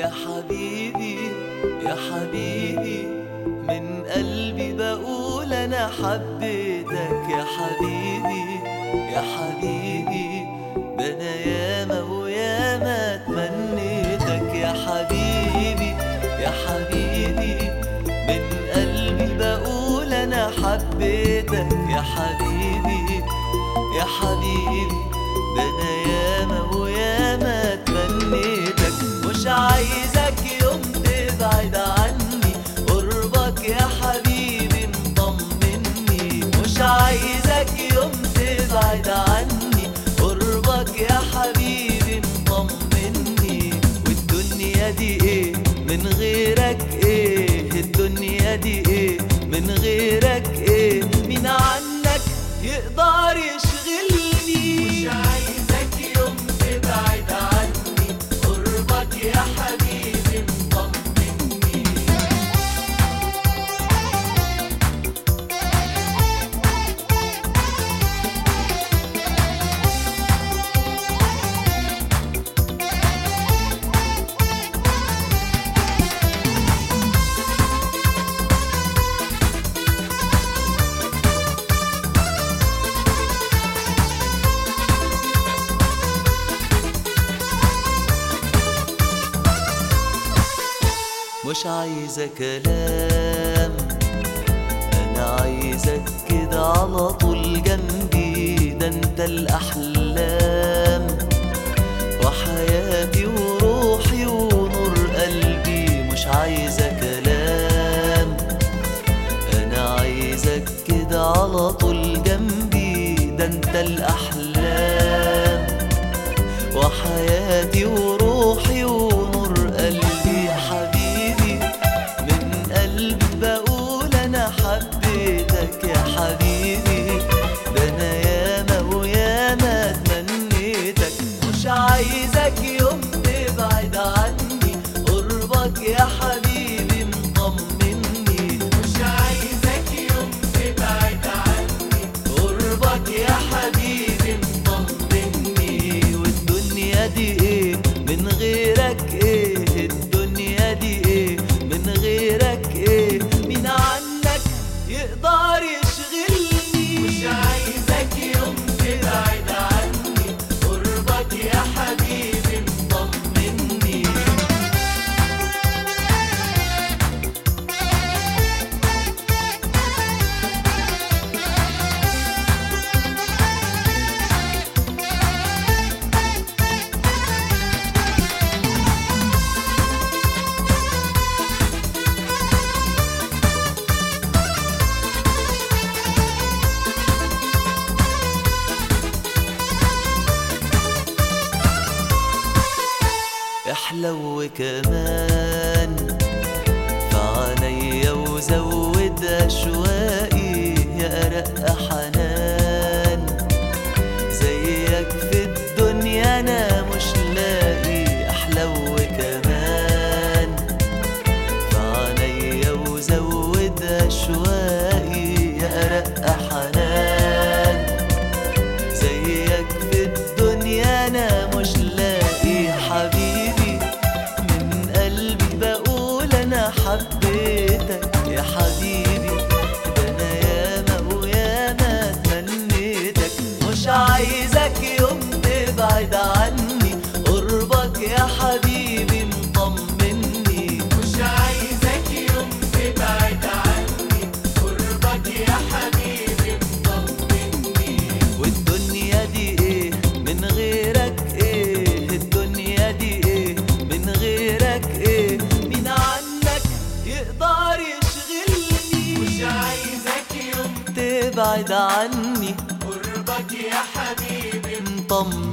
يا حبيبي يا حبيبي من قلبي بقول انا حبيتك يا حبيبي يا حبيبي ده انا ياما وياما تمنيتك يا حبيبي يا حبيبي من قلبي بقول انا حبيتك يا حبيبي يا حبيبي ده انا ياما وياما تمنيتك مش عايزك يوم تبعد عني قربك يا حبيبي مطمني مش عايزك يوم تبعد عني قربك يا حبيبي مطمني والدنيا دي ايه من غيرك ايه الدنيا دي ايه من غيرك ايه مين عنك يقدر يشغلني مش عايزك يوم تبعد عني قربك يا حبيبي مطمني مش عايزة كلام أنا عايزك كده على طول جنبي ده أنت الأحلام وحياتي وروحي ونور قلبي مش عايزة كلام أنا عايزك كده على طول جنبي ده أنت الأحلام وحياتي وروحي ونور قلبي يا حبيبي من قلبي بقول انا حبيتك يا حبيبي ده انا ياما وياما تمنيتك مش عايزك يوم تبعد عني قربك يا حبيبي مطمني مش عايزك يوم تبعد عني قربك يا حبيبي مطمني والدنيا دي ايه من غيرك ايه الدنيا دي ايه من غيرك ايه مين عنك يقدر يشغلني مش عايزك يوم تبعد عني قربك يا حبيبي مطمني احلو كمان فعليا وزود اشواقي يا ارق حنان زيك في الدنيا انا مش لاقي احلو كمان فعليا وزود اشواقي يا ارق حنان زيك في الدنيا انا مش لاقي حبيبي من قلبي بقول انا حبيتك يا حبيبي ده انا ياما وياما تمنيتك مش عايزك يوم تبعد عني قربك يا حبيبي مطمني مش عايزك يوم تبعد عني قربك يا حبيبي مطمني والدنيا دي ايه من غيرك ايه الدنيا دي ايه من غيرك ايه مين عنك يقدر يشغلني مش عايزك يوم تبعد عني قربك يا حبيبي مطمني